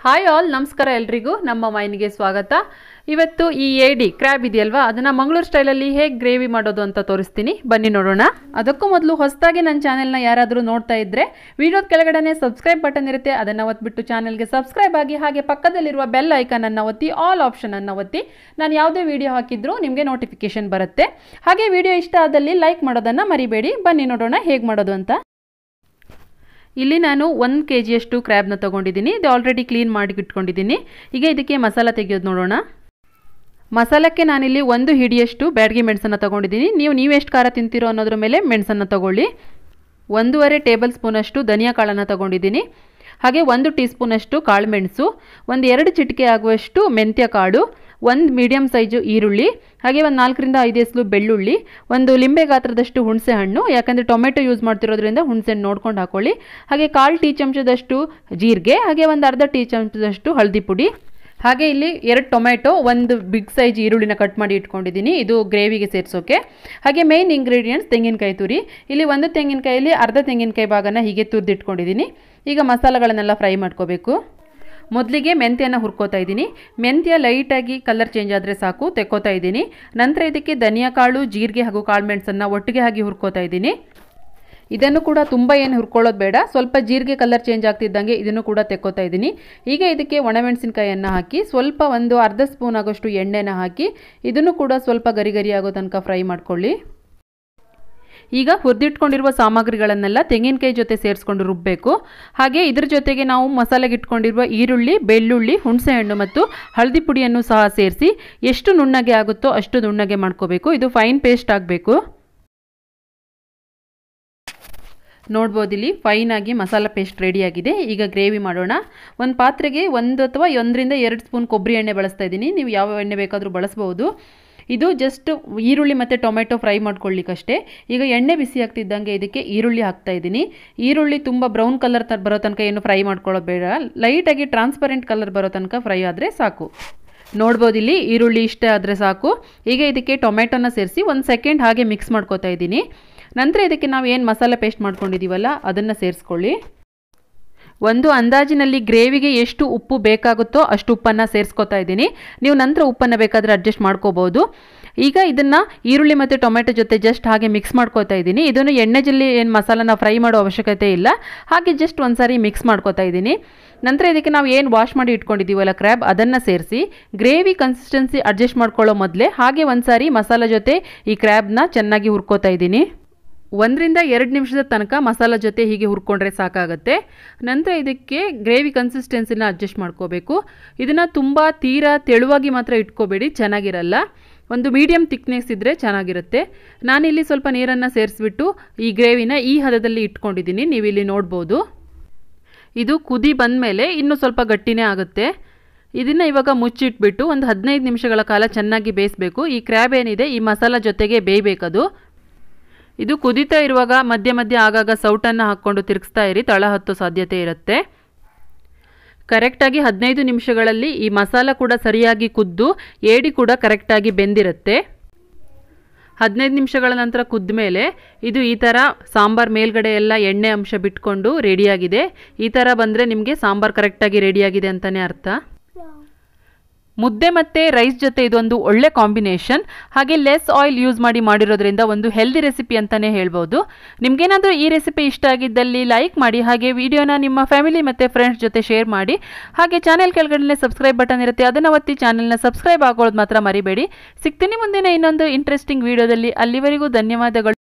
hi all ನಮಸ್ಕಾರ ಎಲ್ರಿಗೂ ನಮ್ಮ ಮೈನಿಗೆ ಸ್ವಾಗತ ಇವತ್ತು ಈ ಏಡಿ ಕ್ರ್ಯಾಬ್ ಇದೆಯಲ್ವಾ ಅದನ್ನು ಮಂಗಳೂರು ಸ್ಟೈಲಲ್ಲಿ ಹೇಗೆ ಗ್ರೇವಿ ಮಾಡೋದು ಅಂತ ತೋರಿಸ್ತೀನಿ ಬನ್ನಿ ನೋಡೋಣ ಅದಕ್ಕೂ ಮೊದಲು ಹೊಸದಾಗಿ ನನ್ನ ಚಾನೆಲ್ನ ಯಾರಾದರೂ ನೋಡ್ತಾ ಇದ್ದರೆ ವಿಡಿಯೋದ ಕೆಳಗಡೆ ಸಬ್ಸ್ಕ್ರೈಬ್ ಬಟನ್ ಇರುತ್ತೆ ಅದನ್ನು ಒತ್ಬಿಟ್ಟು ಚಾನೆಲ್ಗೆ ಸಬ್ಸ್ಕ್ರೈಬ್ ಆಗಿ ಹಾಗೆ ಪಕ್ಕದಲ್ಲಿರುವ ಬೆಲ್ ಐಕನನ್ನು ಒತ್ತಿ ಆಲ್ ಆಪ್ಷನನ್ನು ಒತ್ತಿ ನಾನು ಯಾವುದೇ ವಿಡಿಯೋ ಹಾಕಿದ್ರೂ ನಿಮಗೆ ನೋಟಿಫಿಕೇಶನ್ ಬರುತ್ತೆ ಹಾಗೆ ವಿಡಿಯೋ ಇಷ್ಟ ಆದಲ್ಲಿ ಲೈಕ್ ಮಾಡೋದನ್ನು ಮರಿಬೇಡಿ ಬನ್ನಿ ನೋಡೋಣ ಹೇಗೆ ಮಾಡೋದು ಅಂತ ಇಲ್ಲಿ ನಾನು ಒಂದು ಕೆ ಜಿಯಷ್ಟು ಕ್ರ್ಯಾಬ್ನ ತೊಗೊಂಡಿದ್ದೀನಿ ಇದು ಆಲ್ರೆಡಿ ಕ್ಲೀನ್ ಮಾಡಿ ಇಟ್ಕೊಂಡಿದ್ದೀನಿ ಈಗ ಇದಕ್ಕೆ ಮಸಾಲ ತೆಗೆಯೋದು ನೋಡೋಣ ಮಸಾಲಕ್ಕೆ ನಾನಿಲ್ಲಿ ಒಂದು ಹಿಡಿಯಷ್ಟು ಬ್ಯಾಡಗಿ ಮೆಣಸನ್ನು ತೊಗೊಂಡಿದ್ದೀನಿ ನೀವು ನೀವೆಷ್ಟು ಖಾರ ತಿಂತೀರೋ ಅನ್ನೋದ್ರ ಮೇಲೆ ಮೆಣಸನ್ನು ತೊಗೊಳ್ಳಿ ಒಂದೂವರೆ ಟೇಬಲ್ ಸ್ಪೂನಷ್ಟು ಧನಿಯಾ ಕಾಳನ್ನು ತೊಗೊಂಡಿದ್ದೀನಿ ಹಾಗೆ ಒಂದು ಟೀ ಸ್ಪೂನಷ್ಟು ಕಾಳುಮೆಣಸು ಒಂದು ಎರಡು ಚಿಟಿಕೆ ಆಗುವಷ್ಟು ಮೆಂತ್ಯ ಕಾಳು ಒಂದು ಮೀಡಿಯಮ್ ಸೈಜು ಈರುಳ್ಳಿ ಹಾಗೆ ಒಂದು ನಾಲ್ಕರಿಂದ ಐದು ಎಸ್ಲು ಬೆಳ್ಳುಳ್ಳಿ ಒಂದು ಲಿಂಬೆ ಗಾತ್ರದಷ್ಟು ಹುಣಸೆ ಹಣ್ಣು ಯಾಕಂದರೆ ಟೊಮೆಟೊ ಯೂಸ್ ಮಾಡ್ತಿರೋದ್ರಿಂದ ಹುಣಸೆ ಹಣ್ಣು ನೋಡ್ಕೊಂಡು ಹಾಕೊಳ್ಳಿ ಹಾಗೆ ಕಾಲು ಟೀ ಚಮಚದಷ್ಟು ಜೀರಿಗೆ ಹಾಗೆ ಒಂದು ಅರ್ಧ ಟೀ ಚಮಚದಷ್ಟು ಹಳದಿ ಪುಡಿ ಹಾಗೆ ಇಲ್ಲಿ ಎರಡು ಟೊಮೆಟೊ ಒಂದು ಬಿಗ್ ಸೈಜ್ ಈರುಳ್ಳಿನ ಕಟ್ ಮಾಡಿ ಇಟ್ಕೊಂಡಿದ್ದೀನಿ ಇದು ಗ್ರೇವಿಗೆ ಸೇರಿಸೋಕೆ ಹಾಗೆ ಮೇನ್ ಇಂಗ್ರೀಡಿಯೆಂಟ್ಸ್ ತೆಂಗಿನಕಾಯಿ ತುರಿ ಇಲ್ಲಿ ಒಂದು ತೆಂಗಿನಕಾಯಲ್ಲಿ ಅರ್ಧ ತೆಂಗಿನಕಾಯಿ ಭಾಗನ ಹೀಗೆ ತುರಿದಿಟ್ಕೊಂಡಿದ್ದೀನಿ ಈಗ ಮಸಾಲೆಗಳನ್ನೆಲ್ಲ ಫ್ರೈ ಮಾಡ್ಕೋಬೇಕು ಮೊದಲಿಗೆ ಮೆಂತ್ಯನ ಹುರ್ಕೋತಾ ಇದ್ದೀನಿ ಮೆಂತ್ಯ ಲೈಟಾಗಿ ಕಲರ್ ಚೇಂಜ್ ಆದರೆ ಸಾಕು ತೆಕ್ಕೋತಾ ಇದ್ದೀನಿ ನಂತರ ಇದಕ್ಕೆ ಧನಿಯಾ ಕಾಳು ಜೀರಿಗೆ ಹಾಗೂ ಕಾಳು ಮೆಣಸನ್ನು ಒಟ್ಟಿಗೆ ಹಾಕಿ ಹುರ್ಕೋತಾ ಇದ್ದೀನಿ ಇದನ್ನು ಕೂಡ ತುಂಬ ಏನು ಹುರ್ಕೊಳ್ಳೋದು ಬೇಡ ಸ್ವಲ್ಪ ಜೀರಿಗೆ ಕಲರ್ ಚೇಂಜ್ ಆಗ್ತಿದ್ದಂಗೆ ಇದನ್ನು ಕೂಡ ತೆಕ್ಕೋತಾ ಇದ್ದೀನಿ ಈಗ ಇದಕ್ಕೆ ಒಣಮೆಣಸಿನ್ಕಾಯನ್ನು ಹಾಕಿ ಸ್ವಲ್ಪ ಒಂದು ಅರ್ಧ ಸ್ಪೂನ್ ಆಗೋಷ್ಟು ಎಣ್ಣೆನ ಹಾಕಿ ಇದನ್ನು ಕೂಡ ಸ್ವಲ್ಪ ಗರಿ ಗರಿ ಆಗೋ ತನಕ ಫ್ರೈ ಮಾಡ್ಕೊಳ್ಳಿ ಈಗ ಹುರಿದಿಟ್ಕೊಂಡಿರುವ ಸಾಮಗ್ರಿಗಳನ್ನೆಲ್ಲ ತೆಂಗಿನಕಾಯಿ ಜೊತೆ ಸೇರಿಸ್ಕೊಂಡು ರುಬ್ಬಬೇಕು ಹಾಗೆ ಇದ್ರ ಜೊತೆಗೆ ನಾವು ಮಸಾಲೆಗೆ ಇಟ್ಕೊಂಡಿರುವ ಈರುಳ್ಳಿ ಬೆಳ್ಳುಳ್ಳಿ ಹುಣಸೆಹಣ್ಣು ಮತ್ತು ಹಳದಿ ಪುಡಿಯನ್ನು ಸಹ ಸೇರಿಸಿ ಎಷ್ಟು ನುಣ್ಣಗೆ ಆಗುತ್ತೋ ಅಷ್ಟು ನುಣ್ಣಗೆ ಮಾಡ್ಕೋಬೇಕು ಇದು ಫೈನ್ ಪೇಸ್ಟ್ ಆಗಬೇಕು ನೋಡ್ಬೋದು ಇಲ್ಲಿ ಫೈನಾಗಿ ಮಸಾಲ ಪೇಸ್ಟ್ ರೆಡಿಯಾಗಿದೆ ಈಗ ಗ್ರೇವಿ ಮಾಡೋಣ ಒಂದು ಪಾತ್ರೆಗೆ ಒಂದು ಅಥವಾ ಒಂದರಿಂದ ಎರಡು ಸ್ಪೂನ್ ಕೊಬ್ಬರಿ ಎಣ್ಣೆ ಬಳಸ್ತಾ ಇದ್ದೀನಿ ನೀವು ಯಾವ ಎಣ್ಣೆ ಬೇಕಾದರೂ ಬಳಸ್ಬೋದು ಇದು ಜಸ್ಟ್ ಈರುಳ್ಳಿ ಮತ್ತು ಟೊಮೆಟೊ ಫ್ರೈ ಮಾಡ್ಕೊಳ್ಳಿಕ್ಕಷ್ಟೇ ಈಗ ಎಣ್ಣೆ ಬಿಸಿ ಆಗ್ತಿದ್ದಂಗೆ ಇದಕ್ಕೆ ಈರುಳ್ಳಿ ಹಾಕ್ತಾ ಇದ್ದೀನಿ ಈರುಳ್ಳಿ ತುಂಬ ಬ್ರೌನ್ ಕಲರ್ ತ ಬರೋ ತನಕ ಏನು ಫ್ರೈ ಮಾಡ್ಕೊಳ್ಳೋದು ಬೇಡ ಲೈಟಾಗಿ ಟ್ರಾನ್ಸ್ಪರೆಂಟ್ ಕಲರ್ ಬರೋ ತನಕ ಫ್ರೈ ಆದರೆ ಸಾಕು ನೋಡ್ಬೋದು ಇಲ್ಲಿ ಈರುಳ್ಳಿ ಇಷ್ಟೇ ಆದರೆ ಸಾಕು ಈಗ ಇದಕ್ಕೆ ಟೊಮೆಟೊನ ಸೇರಿಸಿ ಒಂದು ಸೆಕೆಂಡ್ ಹಾಗೆ ಮಿಕ್ಸ್ ಮಾಡ್ಕೋತಾ ಇದ್ದೀನಿ ನಂತರ ಇದಕ್ಕೆ ನಾವು ಏನು ಮಸಾಲೆ ಪೇಸ್ಟ್ ಮಾಡ್ಕೊಂಡಿದ್ದೀವಲ್ಲ ಅದನ್ನು ಸೇರಿಸ್ಕೊಳ್ಳಿ ಒಂದು ಅಂದಾಜಿನಲ್ಲಿ ಗ್ರೇವಿಗೆ ಎಷ್ಟು ಉಪ್ಪು ಬೇಕಾಗುತ್ತೋ ಅಷ್ಟು ಉಪ್ಪನ್ನು ಸೇರಿಸ್ಕೊತಾ ಇದ್ದೀನಿ ನೀವು ನಂತರ ಉಪ್ಪನ್ನು ಬೇಕಾದರೆ ಅಡ್ಜಸ್ಟ್ ಮಾಡ್ಕೋಬೋದು ಈಗ ಇದನ್ನು ಈರುಳ್ಳಿ ಮತ್ತು ಟೊಮೆಟೊ ಜೊತೆ ಜಸ್ಟ್ ಹಾಗೆ ಮಿಕ್ಸ್ ಮಾಡ್ಕೋತಾ ಇದ್ದೀನಿ ಇದನ್ನು ಎಣ್ಣೆ ಜಲ್ಲಿ ಏನು ಮಸಾಲನ ಫ್ರೈ ಮಾಡೋ ಅವಶ್ಯಕತೆ ಇಲ್ಲ ಹಾಗೆ ಜಸ್ಟ್ ಒಂದು ಸಾರಿ ಮಿಕ್ಸ್ ಮಾಡ್ಕೋತಾ ಇದ್ದೀನಿ ನಂತರ ಇದಕ್ಕೆ ನಾವು ಏನು ವಾಶ್ ಮಾಡಿ ಇಟ್ಕೊಂಡಿದ್ದೀವಲ್ಲ ಕ್ರ್ಯಾಬ್ ಅದನ್ನು ಸೇರಿಸಿ ಗ್ರೇವಿ ಕನ್ಸಿಸ್ಟೆನ್ಸಿ ಅಡ್ಜಸ್ಟ್ ಮಾಡ್ಕೊಳ್ಳೋ ಮೊದಲೇ ಹಾಗೆ ಒಂದು ಸಾರಿ ಮಸಾಲ ಜೊತೆ ಈ ಕ್ರ್ಯಾಬ್ನ ಚೆನ್ನಾಗಿ ಹುರ್ಕೋತಾ ಇದ್ದೀನಿ ಒಂದರಿಂದ ಎರಡು ನಿಮಿಷದ ತನಕ ಮಸಾಲ ಜೊತೆ ಹೀಗೆ ಹುರ್ಕೊಂಡ್ರೆ ಸಾಕಾಗುತ್ತೆ ನಂತರ ಇದಕ್ಕೆ ಗ್ರೇವಿ ಕನ್ಸಿಸ್ಟೆನ್ಸಿನ ಅಡ್ಜಸ್ಟ್ ಮಾಡ್ಕೋಬೇಕು ಇದನ್ನು ತುಂಬ ತೀರಾ ತೆಳುವಾಗಿ ಮಾತ್ರ ಇಟ್ಕೋಬೇಡಿ ಚೆನ್ನಾಗಿರಲ್ಲ ಒಂದು ಮೀಡಿಯಮ್ ತಿಕ್ನೆಸ್ ಇದ್ದರೆ ಚೆನ್ನಾಗಿರುತ್ತೆ ನಾನಿಲ್ಲಿ ಸ್ವಲ್ಪ ನೀರನ್ನು ಸೇರಿಸ್ಬಿಟ್ಟು ಈ ಗ್ರೇವಿನ ಈ ಹದದಲ್ಲಿ ಇಟ್ಕೊಂಡಿದ್ದೀನಿ ನೀವು ಇಲ್ಲಿ ನೋಡ್ಬೋದು ಇದು ಕುದಿ ಬಂದ ಮೇಲೆ ಇನ್ನೂ ಸ್ವಲ್ಪ ಗಟ್ಟಿನೇ ಆಗುತ್ತೆ ಇದನ್ನು ಇವಾಗ ಮುಚ್ಚಿಟ್ಬಿಟ್ಟು ಒಂದು ಹದಿನೈದು ನಿಮಿಷಗಳ ಕಾಲ ಚೆನ್ನಾಗಿ ಬೇಯಿಸಬೇಕು ಈ ಕ್ರ್ಯಾಬ್ ಏನಿದೆ ಈ ಮಸಾಲ ಜೊತೆಗೆ ಬೇಯಬೇಕದು ಇದು ಕುದೀತಾ ಇರುವಾಗ ಮಧ್ಯ ಮಧ್ಯೆ ಆಗಾಗ ಸೌಟನ್ನು ಹಾಕ್ಕೊಂಡು ತಿರುಗಿಸ್ತಾ ಇರಿ ತಳ ಹತ್ತೋ ಸಾಧ್ಯತೆ ಇರುತ್ತೆ ಕರೆಕ್ಟಾಗಿ ಹದಿನೈದು ನಿಮಿಷಗಳಲ್ಲಿ ಈ ಮಸಾಲ ಕೂಡ ಸರಿಯಾಗಿ ಕುದ್ದು ಏಡಿ ಕೂಡ ಕರೆಕ್ಟಾಗಿ ಬೆಂದಿರುತ್ತೆ ಹದಿನೈದು ನಿಮಿಷಗಳ ನಂತರ ಕುದ್ದ ಮೇಲೆ ಇದು ಈ ಥರ ಸಾಂಬಾರು ಮೇಲ್ಗಡೆ ಎಲ್ಲ ಎಣ್ಣೆ ಅಂಶ ಬಿಟ್ಕೊಂಡು ರೆಡಿಯಾಗಿದೆ ಈ ಥರ ಬಂದರೆ ನಿಮಗೆ ಸಾಂಬಾರು ಕರೆಕ್ಟಾಗಿ ರೆಡಿಯಾಗಿದೆ ಅಂತಲೇ ಅರ್ಥ ಮುದ್ದೆ ಮತ್ತು ರೈಸ್ ಜೊತೆ ಇದೊಂದು ಒಳ್ಳೆ ಕಾಂಬಿನೇಷನ್ ಹಾಗೆ ಲೆಸ್ ಆಯಿಲ್ ಯೂಸ್ ಮಾಡಿ ಮಾಡಿರೋದ್ರಿಂದ ಒಂದು ಹೆಲ್ದಿ ರೆಸಿಪಿ ಅಂತಲೇ ಹೇಳ್ಬೋದು ನಿಮಗೇನಾದರೂ ಈ ರೆಸಿಪಿ ಇಷ್ಟ ಆಗಿದ್ದಲ್ಲಿ ಲೈಕ್ ಮಾಡಿ ಹಾಗೆ ವಿಡಿಯೋನ ನಿಮ್ಮ ಫ್ಯಾಮಿಲಿ ಮತ್ತು ಫ್ರೆಂಡ್ಸ್ ಜೊತೆ ಶೇರ್ ಮಾಡಿ ಹಾಗೆ ಚಾನೆಲ್ ಕೆಳಗಡೆ ಸಬ್ಸ್ಕ್ರೈಬ್ ಬಟನ್ ಇರುತ್ತೆ ಅದನ್ನು ಒತ್ತಿ ಚಾನೆಲ್ನ ಸಬ್ಸ್ಕ್ರೈಬ್ ಆಗೋದು ಮಾತ್ರ ಮರಿಬೇಡಿ ಸಿಗ್ತೀನಿ ಮುಂದಿನ ಇನ್ನೊಂದು ಇಂಟ್ರೆಸ್ಟಿಂಗ್ ವಿಡಿಯೋದಲ್ಲಿ ಅಲ್ಲಿವರೆಗೂ ಧನ್ಯವಾದಗಳು